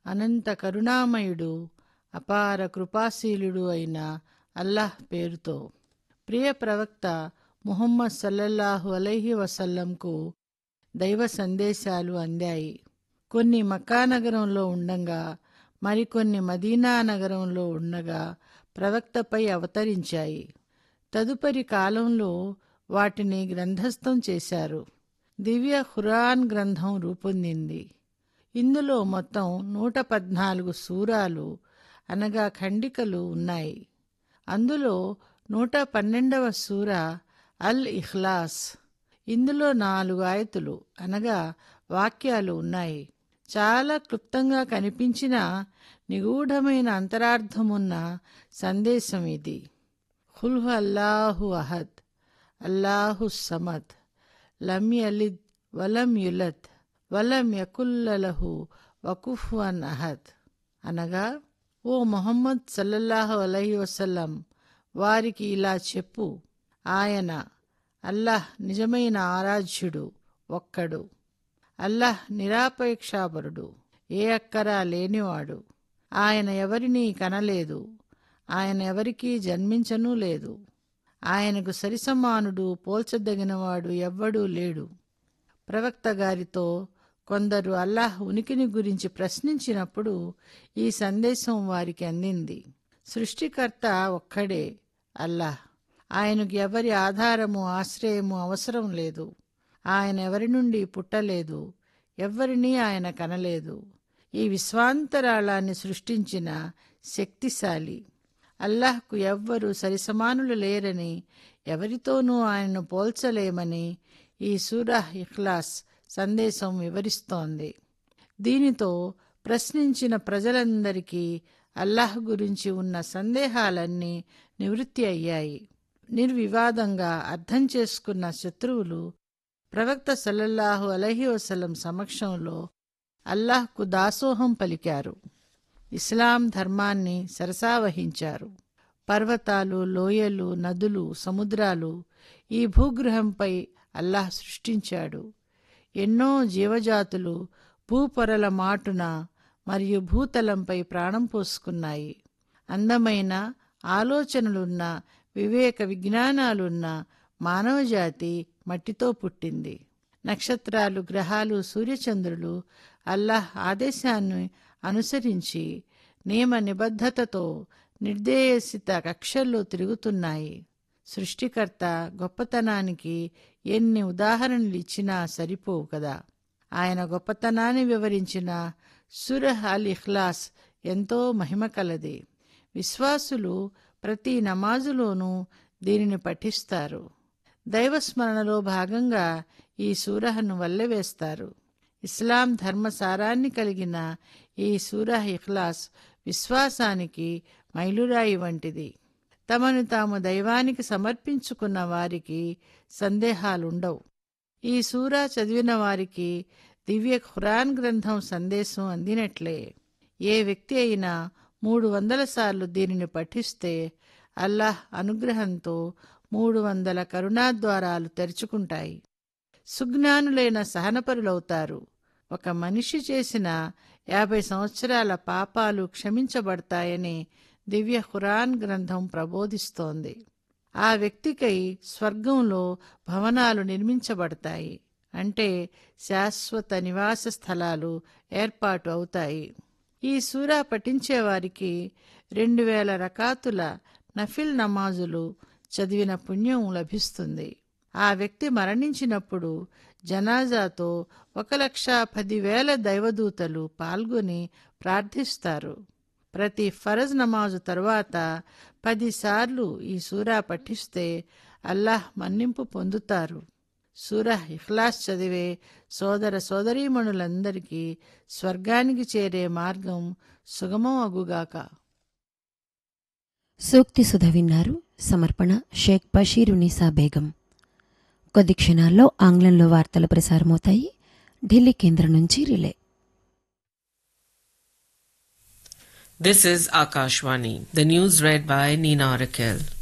అనంత కరుణామయుడు అపార కృపాశీలుడు అయిన అల్లాహ్ పేరుతో ప్రియ ప్రవక్త ముహమ్మద్ సల్లల్లాహు అలైహి వసల్లంకు దైవ సందేశాలు అందాయి కొన్ని మక్కా నగరంలో ఉండంగా మరికొన్ని మదీనా నగరంలో ఉండగా ప్రవక్తపై అవతరించాయి తదుపరి కాలంలో వాటిని గ్రంథస్థం చేశారు దివ్య ఖురాన్ గ్రంథం రూపొందింది ఇందులో మొత్తం నూట పద్నాలుగు సూరాలు అనగా ఖండికలు ఉన్నాయి అందులో నూట పన్నెండవ సూర అల్ ఇఖ్లాస్ ఇందులో నాలుగు ఆయతులు అనగా వాక్యాలు ఉన్నాయి చాలా క్లుప్తంగా కనిపించిన నిగూఢమైన అంతరార్థమున్న సందేశం ఇది హుల్హు అల్లాహు అహద్ అల్లాహు సమద్ లం యలిద్ వలం యులద్ వలం యకుల్లలహు వకుఫ్వన్ అహద్ అనగా ఓ మొహమ్మద్ సల్లల్లాహు అలహి వసల్లం వారికి ఇలా చెప్పు ఆయన అల్లాహ్ నిజమైన ఆరాధ్యుడు ఒక్కడు అల్లాహ్ నిరాపేక్షాపరుడు ఏ అక్కరా లేనివాడు ఆయన ఎవరినీ కనలేదు ఆయన ఎవరికీ జన్మించనూ లేదు ఆయనకు సరిసమానుడు పోల్చదగినవాడు ఎవ్వడూ లేడు ప్రవక్త గారితో కొందరు అల్లాహ్ ఉనికిని గురించి ప్రశ్నించినప్పుడు ఈ సందేశం వారికి అందింది సృష్టికర్త ఒక్కడే అల్లాహ్ ఆయనకు ఎవరి ఆధారము ఆశ్రయము అవసరం లేదు ఆయన ఎవరి నుండి పుట్టలేదు ఎవ్వరినీ ఆయన కనలేదు ఈ విశ్వాంతరాళాన్ని సృష్టించిన శక్తిశాలి అల్లాహ్కు ఎవ్వరు సరిసమానులు లేరని ఎవరితోనూ ఆయనను పోల్చలేమని ఈ సూరహ్ ఇఖ్లాస్ సందేశం వివరిస్తోంది దీనితో ప్రశ్నించిన ప్రజలందరికీ అల్లాహ్ గురించి ఉన్న సందేహాలన్నీ నివృత్తి అయ్యాయి నిర్వివాదంగా అర్థం చేసుకున్న శత్రువులు ప్రవక్త సల్లల్లాహు అలహి వసలం సమక్షంలో అల్లాహ్కు దాసోహం పలికారు ఇస్లాం ధర్మాన్ని సరసావహించారు పర్వతాలు లోయలు నదులు సముద్రాలు ఈ భూగ్రహంపై అల్లాహ్ సృష్టించాడు ఎన్నో జీవజాతులు భూపొరల మాటున మరియు భూతలంపై ప్రాణం పోసుకున్నాయి అందమైన ఆలోచనలున్న వివేక విజ్ఞానాలున్న మానవజాతి మట్టితో పుట్టింది నక్షత్రాలు గ్రహాలు సూర్యచంద్రులు అల్లాహ్ ఆదేశాన్ని అనుసరించి నియమ నిబద్ధతతో నిర్దేశిత కక్షల్లో తిరుగుతున్నాయి సృష్టికర్త గొప్పతనానికి ఎన్ని ఉదాహరణలు ఇచ్చినా సరిపోవు కదా ఆయన గొప్పతనాన్ని వివరించిన సురహ్ అల్ ఇఖ్లాస్ ఎంతో మహిమ కలది విశ్వాసులు ప్రతి నమాజులోనూ దీనిని పఠిస్తారు దైవస్మరణలో భాగంగా ఈ సూరహను వల్లెవేస్తారు ఇస్లాం ధర్మసారాన్ని కలిగిన ఈ సూరహ్ ఇఖ్లాస్ విశ్వాసానికి మైలురాయి వంటిది తమను తాము దైవానికి సమర్పించుకున్న వారికి సందేహాలుండవు ఈ సూరా చదివిన వారికి దివ్య ఖురాన్ గ్రంథం సందేశం అందినట్లే ఏ వ్యక్తి అయినా మూడు వందల సార్లు దీనిని పఠిస్తే అల్లాహ్ అనుగ్రహంతో మూడు వందల కరుణాద్వారాలు తెరుచుకుంటాయి సుజ్ఞానులైన సహనపరులవుతారు ఒక మనిషి చేసిన యాభై సంవత్సరాల పాపాలు క్షమించబడతాయని దివ్య ఖురాన్ గ్రంథం ప్రబోధిస్తోంది ఆ వ్యక్తికై స్వర్గంలో భవనాలు నిర్మించబడతాయి అంటే శాశ్వత నివాస స్థలాలు ఏర్పాటు అవుతాయి ఈ సూరా పఠించేవారికి రెండు వేల రకాతుల నఫిల్ నమాజులు చదివిన పుణ్యం లభిస్తుంది ఆ వ్యక్తి మరణించినప్పుడు జనాజాతో ఒక లక్ష పదివేల దైవదూతలు పాల్గొని ప్రార్థిస్తారు ప్రతి ఫరజ్ నమాజు తరువాత పదిసార్లు ఈ సూరా పఠిస్తే అల్లాహ్ మన్నింపు పొందుతారు సూరహ్ ఇఖ్లాస్ చదివే సోదర సోదరీమణులందరికీ స్వర్గానికి చేరే మార్గం సుగమం అగుగాక సూక్తి సుధ విన్నారు సమర్పణ షేక్ బషీరు నిసా బేగం కొద్ది క్షణాల్లో ఆంగ్లంలో వార్తలు ప్రసారమవుతాయి ఢిల్లీ కేంద్రం నుంచి relay This is Akashwani. The news read by Nina Raquel.